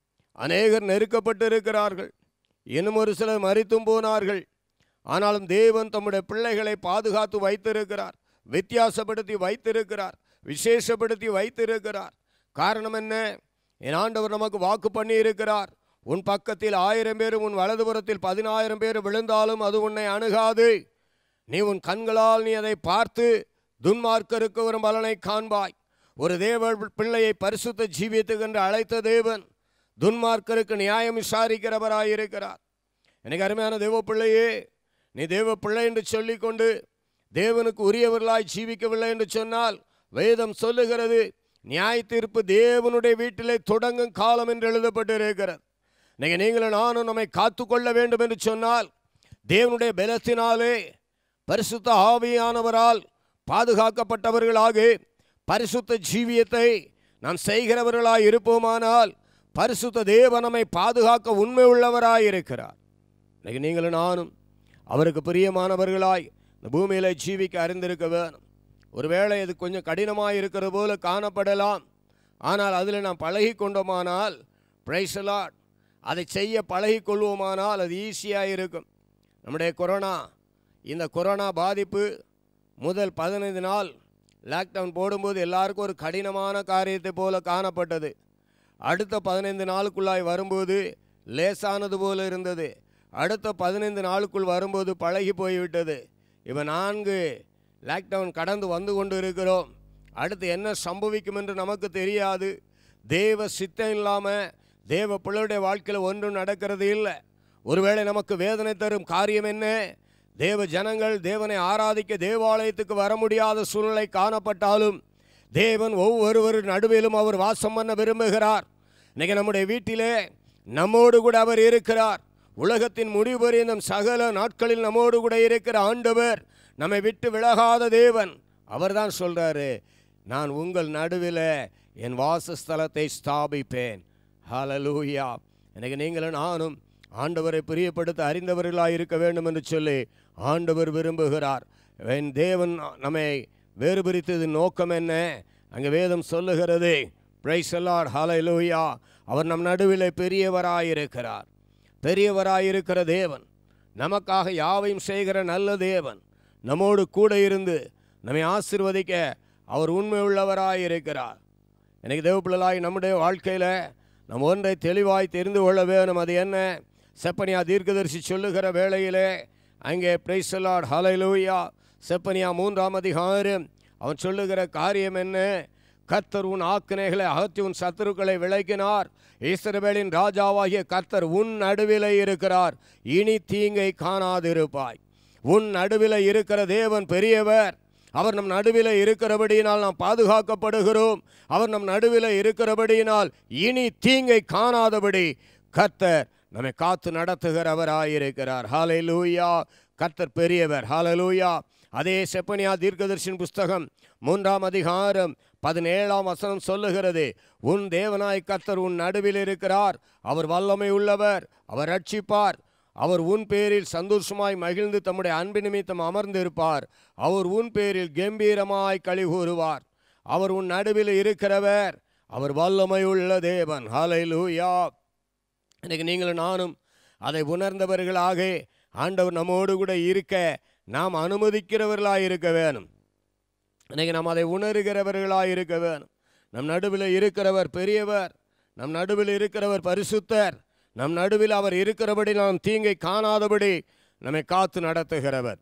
Speaker 1: அநேகர் நெருக்கப்பட்டிருக்கிறார்கள் இன்னும் ஒரு சிலர் மறித்தும் போனார்கள் ஆனாலும் தேவன் தம்முடைய பிள்ளைகளை பாதுகாத்து வைத்திருக்கிறார் வித்தியாசப்படுத்தி வைத்திருக்கிறார் விசேஷப்படுத்தி வைத்திருக்கிறார் காரணம் என்ன என் ஆண்டவர் நமக்கு வாக்கு பண்ணி இருக்கிறார் உன் பக்கத்தில் ஆயிரம் பேரும் உன் வலதுபுறத்தில் பதினாயிரம் பேர் விழுந்தாலும் அது உன்னை அணுகாது நீ உன் கண்களால் நீ அதை பார்த்து துன்மார்க்கருக்கு வரும் பலனை காண்பாய் ஒரு தேவ பிள்ளையை பரிசுத்த ஜீவியத்துக்கு என்று அழைத்த தேவன் துன்மார்க்கருக்கு நியாயம் விசாரிக்கிறவராயிருக்கிறார் எனக்கு அருமையான தேவ பிள்ளையே நீ தேவ பிள்ளை என்று சொல்லிக்கொண்டு தேவனுக்கு உரியவர்களாய் ஜீவிக்கவில்லை என்று சொன்னால் வேதம் சொல்லுகிறது நியாய தீர்ப்பு தேவனுடைய வீட்டிலே தொடங்கும் காலம் என்று எழுதப்பட்டிருக்கிறது இன்னைக்கு நீங்களும் நானும் நம்மை காத்துக்கொள்ள வேண்டும் என்று சொன்னால் தேவனுடைய பலத்தினாலே பரிசுத்த ஆவியானவரால் பாதுகாக்கப்பட்டவர்களாக பரிசுத்த ஜீவியத்தை நாம் செய்கிறவர்களாய் இருப்போமானால் பரிசுத்த தேவன் நம்மை பாதுகாக்க உண்மை உள்ளவராய் இருக்கிறார் இன்னைக்கு நீங்களும் நானும் அவருக்கு பிரியமானவர்களாய் இந்த பூமியில ஜீவிக்க அறிந்திருக்க வேணும் ஒருவேளை இது கொஞ்சம் கடினமாக இருக்கிற போல காணப்படலாம் ஆனால் அதில் நாம் பழகி கொண்டோமானால் பிரைசலாட் அதை செய்ய பழகி கொள்வோமானால் அது ஈஸியாக இருக்கும் நம்முடைய கொரோனா இந்த கொரோனா பாதிப்பு முதல் பதினைந்து நாள் லாக்டவுன் போடும்போது எல்லாருக்கும் ஒரு கடினமான காரியத்தை போல காணப்பட்டது அடுத்த பதினைந்து நாளுக்குள்ளாய் வரும்போது லேசானது போல இருந்தது அடுத்த பதினைந்து நாளுக்குள் வரும்போது பழகி போய்விட்டது இப்போ நான்கு லாக்டவுன் கடந்து வந்து கொண்டு இருக்கிறோம் அடுத்து என்ன சம்பவிக்கும் என்று நமக்கு தெரியாது தேவ சித்தம் இல்லாமல் தேவ பிள்ளையுடைய வாழ்க்கையில் ஒன்றும் நடக்கிறது இல்லை ஒருவேளை நமக்கு வேதனை தரும் காரியம் என்ன தேவ ஜனங்கள் தேவனை ஆராதிக்க தேவாலயத்துக்கு வர முடியாத சூழ்நிலை காணப்பட்டாலும் தேவன் ஒவ்வொருவர் நடுவிலும் அவர் வாசம் பண்ண விரும்புகிறார் இன்னைக்கு நம்முடைய வீட்டிலே நம்மோடு கூட அவர் இருக்கிறார் உலகத்தின் முடிவு பரியந்தம் சகல நாட்களில் நம்மோடு கூட இருக்கிற ஆண்டவர் நம்மை விட்டு விலகாத தேவன் அவர்தான் சொல்றாரு நான் உங்கள் நடுவில் என் வாசஸ்தலத்தை ஸ்தாபிப்பேன் ஹalleluya எனக்கு நீங்களும் நானும் ஆண்டவரை பிரியப்படுத்த அறிந்தவர்களாக இருக்க வேண்டும் என்று சொல்லி ஆண்டவர் விரும்புகிறார் என் தேவன் நம்மை வேறு பிரித்தது நோக்கம் என்ன அங்கே வேதம் சொல்லுகிறது பிரைஸ் அல்லாட் ஹalleluya அவர் நம் நடுவில் பெரியவராயிருக்கிறார் பெரியவராயிருக்கிற தேவன் நமக்காக யாவையும் செய்கிற நல்ல தேவன் நம்மோடு கூட இருந்து நம்மை ஆசிர்வதிக்க அவர் உண்மை உள்ளவராயிருக்கிறார் எனக்கு தேவப்பிள்ளலாய் நம்முடைய வாழ்க்கையில் நம்ம ஒன்றை தெளிவாய் தெரிந்து கொள்ள வேணும் அது என்ன செப்பனியா தீர்க்கதரிசி சொல்லுகிற வேளையிலே அங்கே பிரைசலாட் ஹலைலூயா செப்பனியா மூன்றாம் அதிகாரம் அவன் சொல்லுகிற காரியம் என்ன கர்த்தர் உன் ஆக்கினைகளை அகற்றி உன் சத்துருக்களை விளக்கினார் ஈஸ்வரவேலின் ராஜாவாகிய கர்த்தர் உன் நடுவிலே இருக்கிறார் இனி தீங்கை காணாதிருப்பாய் உன் நடுவில் இருக்கிற தேவன் பெரியவர் அவர் நம் நடுவில் இருக்கிறபடியினால் நாம் பாதுகாக்கப்படுகிறோம் அவர் நம் நடுவில் இருக்கிறபடியினால் இனி தீங்கை காணாதபடி கர்த்தர் நம்மை காத்து நடத்துகிறவராயிருக்கிறார் ஹாலே லூயா கர்த்தர் பெரியவர் ஹாலலூயா அதே செப்பனியா தீர்க்கதர்ஷின் புஸ்தகம் மூன்றாம் அதிகாரம் பதினேழாம் வசனம் சொல்லுகிறது உன் தேவனாய் கர்த்தர் உன் நடுவில் இருக்கிறார் அவர் வல்லமை உள்ளவர் அவர் ரட்சிப்பார் அவர் உன் பேரில் சந்தோஷமாய் மகிழ்ந்து தம்முடைய அன்பு நிமித்தம் அமர்ந்திருப்பார் அவர் உன் பேரில் கம்பீரமாய் களி கூறுவார் அவர் உன் நடுவில் இருக்கிறவர் அவர் வல்லமை உள்ள தேவன் ஹalleluya இன்னைக்கு நீங்களும் நானும் அதை உணர்ந்தவர்களாக ஆண்டவர் நம்மோடு கூட இருக்க நாம் அனுமதிக்கிறவர்களாக இருக்க வேணும் இன்னைக்கு நாம் அதை உணர்கிறவர்களாக இருக்க வேணும் நம் நடுவில் இருக்கிறவர் பெரியவர் நம் நடுவில் இருக்கிறவர் பரிசுத்தர் நம் நடுவில் அவர் இருக்கிறபடி நாம் தீங்கை காணாதபடி நம்மை காத்து நடத்துகிறவர்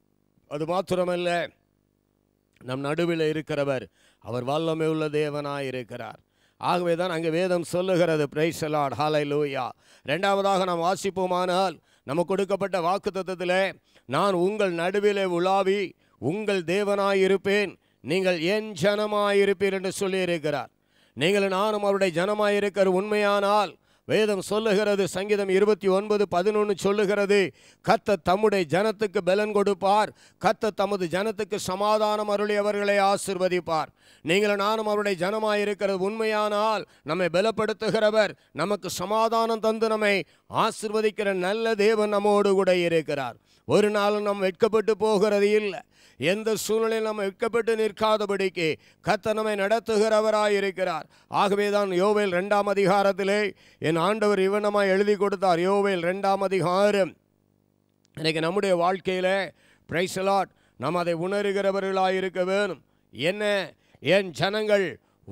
Speaker 1: அது மாத்திரமல்ல நம் நடுவில் இருக்கிறவர் அவர் வல்லமை உள்ள தேவனாய் இருக்கிறார் ஆகவே தான் அங்கே வேதம் சொல்லுகிறது பிரைசலாட் ஹாலை லூயா ரெண்டாவதாக நாம் வாசிப்போமானால் நமக்கு கொடுக்கப்பட்ட வாக்கு நான் உங்கள் நடுவிலே உலாவி உங்கள் தேவனாயிருப்பேன் நீங்கள் என் ஜனமாயிருப்பீர் என்று சொல்லியிருக்கிறார் நீங்கள் நானும் அவருடைய ஜனமாயிருக்கிற உண்மையானால் வேதம் சொல்லுகிறது சங்கீதம் இருபத்தி ஒன்பது பதினொன்று சொல்லுகிறது கத்த தம்முடைய ஜனத்துக்கு பலன் கொடுப்பார் கத்த தமது ஜனத்துக்கு சமாதானம் அருளியவர்களை ஆசிர்வதிப்பார் நீங்கள் நானும் அவருடைய ஜனமாயிருக்கிறது உண்மையானால் நம்மை பலப்படுத்துகிறவர் நமக்கு சமாதானம் தந்து நம்மை ஆசிர்வதிக்கிற நல்ல தேவன் நம்மோடு கூட இருக்கிறார் ஒரு நாளும் நாம் வெட்கப்பட்டு போகிறது இல்லை எந்த சூழ்நிலையில் நம்ம வெட்கப்பட்டு நிற்காதபடிக்கு கத்த நம்மை நடத்துகிறவராய் இருக்கிறார் ஆகவே தான் யோவேல் ரெண்டாம் அதிகாரத்திலே என் ஆண்டவர் இவனமாய் எழுதி கொடுத்தார் யோவேல் ரெண்டாம் அதிகாரம் இன்னைக்கு நம்முடைய வாழ்க்கையில் பிரைசலாட் நாம் அதை உணர்கிறவர்களாக இருக்க வேணும் என்ன என் ஜனங்கள்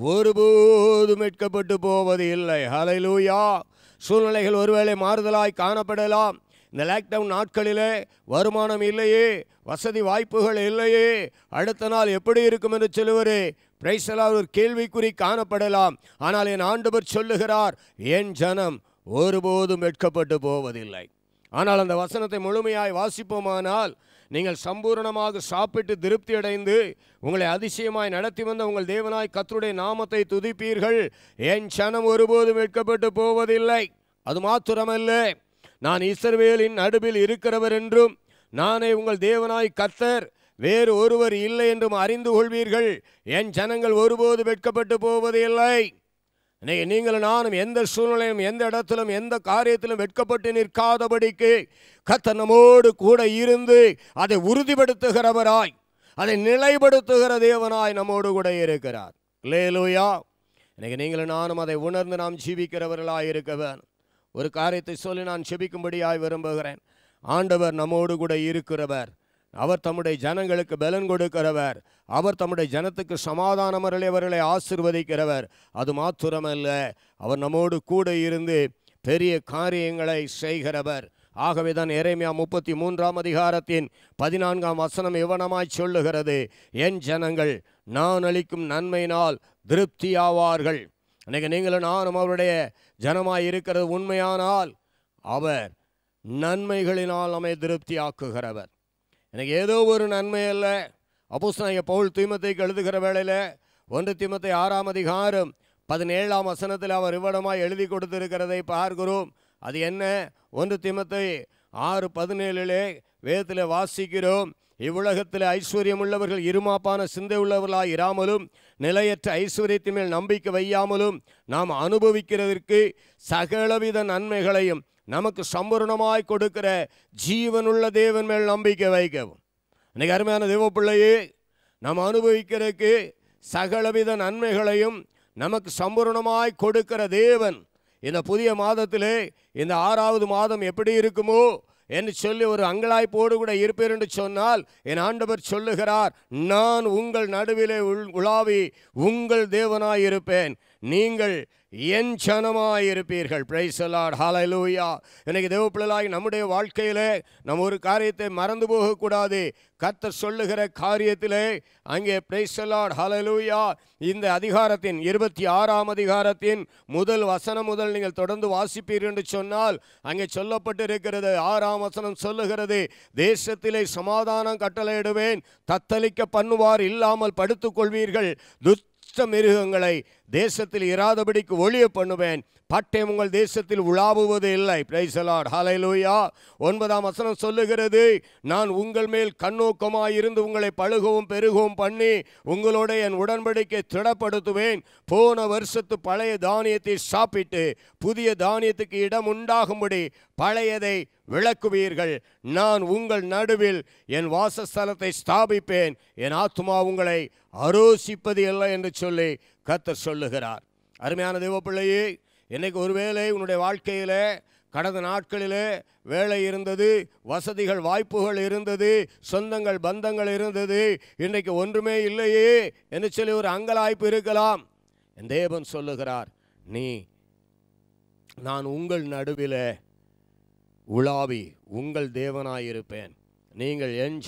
Speaker 1: ஒருபோதும் மீட்கப்பட்டு போவது இல்லை ஹalleluya சூழ்நிலைகள் ஒருவேளை மாறுதலாய் காணப்படலாம் இந்த லாக்டவுன் நாட்களிலே வருமானம் இல்லையே வசதி வாய்ப்புகள் இல்லையே அடுத்த நாள் எப்படி இருக்கும் என்று சொல்லுவரே பிரைசலால் ஒரு கேள்விக்குறி காணப்படலாம் ஆனால் என் ஆண்டவர் சொல்லுகிறார் என் ஜனம் ஒருபோதும் வெட்கப்பட்டு போவதில்லை ஆனால் அந்த வசனத்தை முழுமையாய் வாசிப்போமானால் நீங்கள் சம்பூரணமாக சாப்பிட்டு திருப்தி அடைந்து உங்களை அதிசயமாய் நடத்தி வந்த உங்கள் தேவனாய் கர்த்தருடைய நாமத்தை துதிப்பீர்கள் என் சனம் ஒருபோதும் வெட்கப்பட்டு போவதில்லை அது மாத்திரமல்ல நான் இஸ்ரவேலின் நடுவில் இருக்கிறவர் என்றும் நானே உங்கள் தேவனாய் கர்த்தர் வேறு ஒருவர் இல்லை என்றும் அறிந்து கொள்வீர்கள் என் ஜனங்கள் ஒருபோது வெட்கப்பட்டு போவதில்லை இன்னைக்கு நீங்களும் நானும் எந்த சூழ்நிலையும் எந்த இடத்திலும் எந்த காரியத்திலும் வெட்கப்பட்டு நிற்காதபடிக்கு கர்த்தர் நம்மோடு கூட இருந்து அதை உறுதிப்படுத்துகிறவராய் அதை நிலைப்படுத்துகிற தேவனாய் நம்மோடு கூட இருக்கிறார் லேலூயா இன்னைக்கு நீங்களும் நானும் அதை உணர்ந்து நாம் ஜீவிக்கிறவர்களாய் இருக்க வேணும் ஒரு காரியத்தை சொல்லி நான் செபிக்கும்படியாய் விரும்புகிறேன் ஆண்டவர் நம்மோடு கூட இருக்கிறவர் அவர் தம்முடைய ஜனங்களுக்கு பலன் கொடுக்கிறவர் அவர் தம்முடைய ஜனத்துக்கு சமாதானம் அருளியவர்களை ஆசிர்வதிக்கிறவர் அது மாத்திரமல்ல அவர் நம்மோடு கூட இருந்து பெரிய காரியங்களை செய்கிறவர் ஆகவே தான் எரேமியா முப்பத்தி மூன்றாம் அதிகாரத்தின் பதினான்காம் வசனம் இவனமாய் சொல்லுகிறது என் ஜனங்கள் நான் அளிக்கும் நன்மையினால் திருப்தியாவார்கள் அன்னைக்கு நீங்களும் நானும் அவருடைய ஜனமாய் இருக்கிறது உண்மையானால் அவர் நன்மைகளினால் நம்மை திருப்தியாக்குகிறவர் எனக்கு ஏதோ ஒரு நன்மை அல்ல அப்போஸ்தலனாகிய பவுல் தீமத்தைக்கு எழுதுகிற வேளையில் ஒன்று தீமத்தை ஆறாம் அதிகாரம் பதினேழாம் வசனத்தில் அவர் இவ்விடமாய் எழுதி கொடுத்திருக்கிறதை பார்க்கிறோம் அது என்ன ஒன்று தீமத்தை ஆறு பதினேழிலே வேதத்தில் வாசிக்கிறோம் இவ்வுலகத்தில் ஐஸ்வர்யம் உள்ளவர்கள் இருமாப்பான சிந்தை உள்ளவர்களாய் இராமலும் நிலையற்ற ஐஸ்வர்யத்தின் மேல் நம்பிக்கை வையாமலும் நாம் அனுபவிக்கிறதற்கு சகலவித நன்மைகளையும் நமக்கு சம்பூர்ணமாய் கொடுக்கிற ஜீவனுள்ள தேவன் மேல் நம்பிக்கை வைக்கவும் இன்னைக்கு அருமையான தேவ பிள்ளையே நாம் அனுபவிக்கிறதுக்கு சகலவித நன்மைகளையும் நமக்கு சம்பூர்ணமாய் கொடுக்கிற தேவன் இந்த புதிய மாதத்திலே இந்த ஆறாவது மாதம் எப்படி இருக்குமோ என்று சொல்லி ஒரு அங்கலாய்ப்போடு கூட இருப்பேன் என்று சொன்னால் என் ஆண்டவர் சொல்லுகிறார் நான் உங்கள் நடுவிலே உள்- உலாவி உங்கள் தேவனாய் இருப்பேன் நீங்கள் என் ஜனமாய் இருப்பீர்கள் பிரைசலாட் ஹalleluya எனக்கு தேவப்பிள்ளைகளாய் நம்முடைய வாழ்க்கையிலே நம்ம ஒரு காரியத்தை மறந்து போகக்கூடாது கர்த்தர் சொல்லுகிற காரியத்திலே அங்கே பிரைசலாட் ஹalleluya இந்த அதிகாரத்தின் இருபத்தி ஆறாம் அதிகாரத்தின் முதல் வசனம் முதல் நீங்கள் தொடர்ந்து வாசிப்பீர்கள் என்று சொன்னால் அங்கே சொல்லப்பட்டிருக்கிறது ஆறாம் வசனம் சொல்லுகிறது தேசத்திலே சமாதானம் கட்டளையிடுவேன் தத்தளிக்க பண்ணுவார் இல்லாமல் படுத்துக் கொள்வீர்கள் துஷ்ட மிருகங்களை தேசத்தில் இராதபடிக்கு ஒளிய பண்ணுவேன் பட்டயம் உங்கள் தேசத்தில் உலாவுவது இல்லை பிரைசலாட் ஹalleluya ஒன்பதாம் வசனம் சொல்லுகிறது நான் உங்கள் மேல் கண்ணோக்கமாய் இருந்து உங்களை பழுகவும் பெருகவும் பண்ணி உங்களோட என் உடன்படிக்கை திடப்படுத்துவேன் போன வருஷத்து பழைய தானியத்தை சாப்பிட்டு புதிய தானியத்துக்கு இடம் உண்டாகும்படி பழையதை விளக்குவீர்கள் நான் உங்கள் நடுவில் என் வாசஸ்தலத்தை ஸ்தாபிப்பேன் என் ஆத்துமா உங்களை அரோசிப்பது இல்லை என்று சொல்லி கர்த்தர் சொல்லுகிறார் அருமையான தேவப்பிள்ளையே இன்னைக்கு ஒருவேளை உன்னுடைய வாழ்க்கையில் கடந்த நாட்களிலே வேலை இருந்தது வசதிகள் வாய்ப்புகள் இருந்தது சொந்தங்கள் பந்தங்கள் இருந்தது இன்றைக்கு ஒன்றுமே இல்லையே என்று சொல்லி ஒரு அங்கலாய்ப்பு இருக்கலாம் என் தேவன் சொல்லுகிறார் நீ நான் உங்கள் நடுவிலே உலாவி உங்கள் தேவனாயிருப்பேன் நீங்கள் என்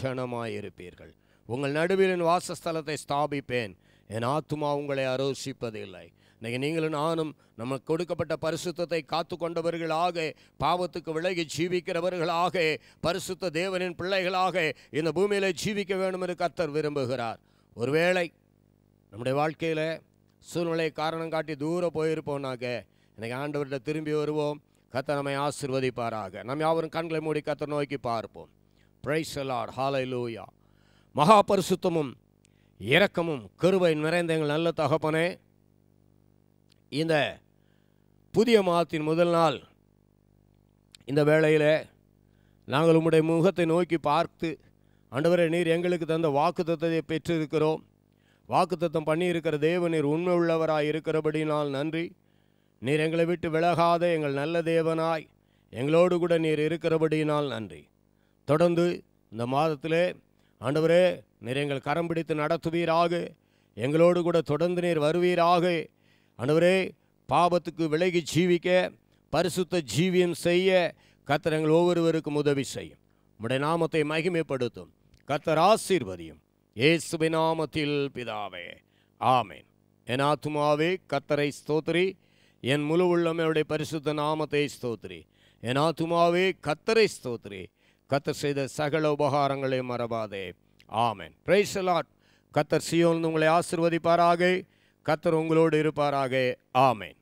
Speaker 1: ஜனமாயிருப்பீர்கள் உங்கள் நடுவில் என் வாசஸ்தலத்தை ஸ்தாபிப்பேன் என் ஆத்துமா உங்களை அரோசிப்பதில்லை இன்னைக்கு நீங்களும் நானும் நமக்கு கொடுக்கப்பட்ட பரிசுத்தத்தை காத்து கொண்டவர்களாக பாவத்துக்கு விலகி ஜீவிக்கிறவர்களாக பரிசுத்த தேவனின் பிள்ளைகளாக இந்த பூமியில ஜீவிக்க வேண்டும் என்று கர்த்தர் விரும்புகிறார் ஒருவேளை நம்முடைய வாழ்க்கையில் சூழ்நிலை காரணம் காட்டி தூரம் போயிருப்போம்னாக்க இன்னைக்கு ஆண்டவர்கிட்ட திரும்பி வருவோம் கர்த்தர் நம்மை ஆசிர்வதிப்பாராக நம்ம யாவரும் கண்களை மூடி கர்த்தர் நோக்கி பார்ப்போம் பிரைஸ் லார்ட் ஹாலை லூயா மகா பரிசுத்தமும் இரக்கமும் கிருபை நிறைந்த எங்கள் நல்ல தகப்பனே இந்த புதிய மாதத்தின் முதல் நாள் இந்த வேளையில் நாங்கள் உம்முடைய முகத்தை நோக்கி பார்த்து ஆண்டவரே நீர் எங்களுக்கு தந்த வாக்குத்தத்தத்தை பெற்றிருக்கிறோம் வாக்குத்தத்தம் பண்ணியிருக்கிற தேவநீர் உண்மை உள்ளவராய் இருக்கிறபடினால் நன்றி நீர் எங்களை விட்டு விலகாத எங்கள் நல்ல தேவனாய் எங்களோடு கூட நீர் இருக்கிறபடியினால் நன்றி தொடர்ந்து இந்த மாதத்திலே ஆண்டவரே நீர் எங்கள் கரம் பிடித்து நடத்துவீராக எங்களோடு கூட தொடர்ந்து நீர் வருவீராக ஆண்டவரே பாவத்துக்கு விலகி ஜீவிக்க பரிசுத்த ஜீவியம் செய்ய கர்த்தர் எங்கள் ஒவ்வொருவருக்கும் உதவி செய்யும் உம்முடைய நாமத்தை மகிமைப்படுத்தும் கர்த்தர் ஆசீர்வதியும் இயேசுவின் நாமத்தில் பிதாவே ஆமென் என் ஆத்துமாவே கர்த்தரை ஸ்தோத்திரி என் முழு உள்ளமையுடைய பரிசுத்த நாமத்தை ஸ்தோத்திரி என் ஆத்துமாவே கர்த்தரை ஸ்தோத்திரி கர்த்தர் செய்த சகல உபகாரங்களை மறவாதே ஆமென் பிரைஸ் லாட் கர்த்தர் சியோன் உங்களை ஆசிர்வதிப்பாராக கர்த்தர் உங்களோடு இருப்பாராக ஆமென்